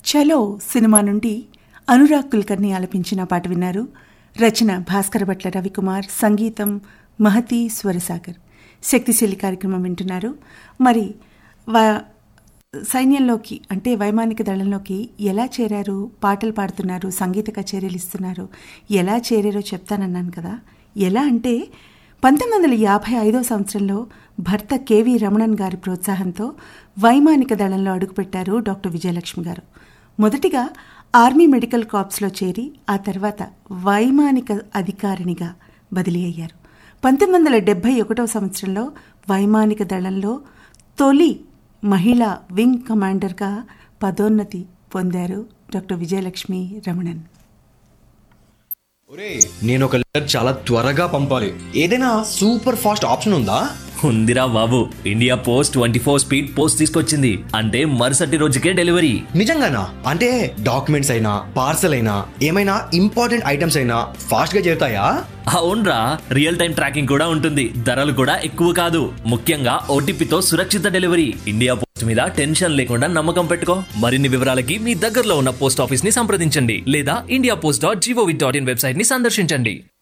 చలో సినిమా నుండి అనురాగ్ కుల్కర్ని ఆలపించిన పాట విన్నారు రచన భాస్కర భట్ల రవికుమార్ సంగీతం మహతి స్వరసాగర్ శక్తిశీలి కార్యక్రమం వింటున్నారు మరి వా సైన్యంలోకి అంటే వైమానిక దళంలోకి ఎలా చేరారు పాటలు పాడుతున్నారు సంగీత కచేరీలు ఇస్తున్నారు ఎలా చేరారో చెప్తానన్నాను కదా ఎలా అంటే పంతొమ్మిది వందల యాభై ఐదో సంవత్సరంలో భర్త కేవీ రమణన్ గారి ప్రోత్సాహంతో వైమానిక దళంలో అడుగుపెట్టారు డాక్టర్ విజయలక్ష్మి గారు మొదటిగా ఆర్మీ మెడికల్ కార్ప్స్లో చేరి ఆ తర్వాత వైమానిక అధికారినిగా బదిలీ అయ్యారు పంతొమ్మిది వందల డెబ్భై ఒకటో సంవత్సరంలో వైమానిక దళంలో తొలి మహిళా వింగ్ కమాండర్గా పదోన్నతి పొందారు డాక్టర్ విజయలక్ష్మి రమణన్ నేను ఒక లెటర్ చాలా త్వరగా పంపాలి ఏదైనా సూపర్ ఫాస్ట్ ఆప్షన్ ఉందా ఉందిరా బాబు India post twenty four speed post తీసుకొచ్చింది అంటే మరుసటి రోజుకే డెలివరీ నిజంగానా అంటే డాక్యుమెంట్స్ అయినా పార్సల్ అయినా ఏమైనా ఇంపార్టెంట్ ఐటమ్స్ అయినా ఫాస్ట్ గా చేరుతాయా అవునరా రియల్ టైం ట్రాకింగ్ కూడా ఉంటుంది ధరలు కూడా ఎక్కువ కాదు ముఖ్యంగా ఓటీపీతో సురక్షిత డెలివరీ ఇండియా పోస్ట్ మీద టెన్షన్ లేకుండా నమ్మకం పెట్టుకో మరిన్ని వివరాలకి మీ దగ్గరలో ఉన్న పోస్ట్ ఆఫీస్ ని సంప్రదించండి లేదా India post dot G O V dot in website ని సందర్శించండి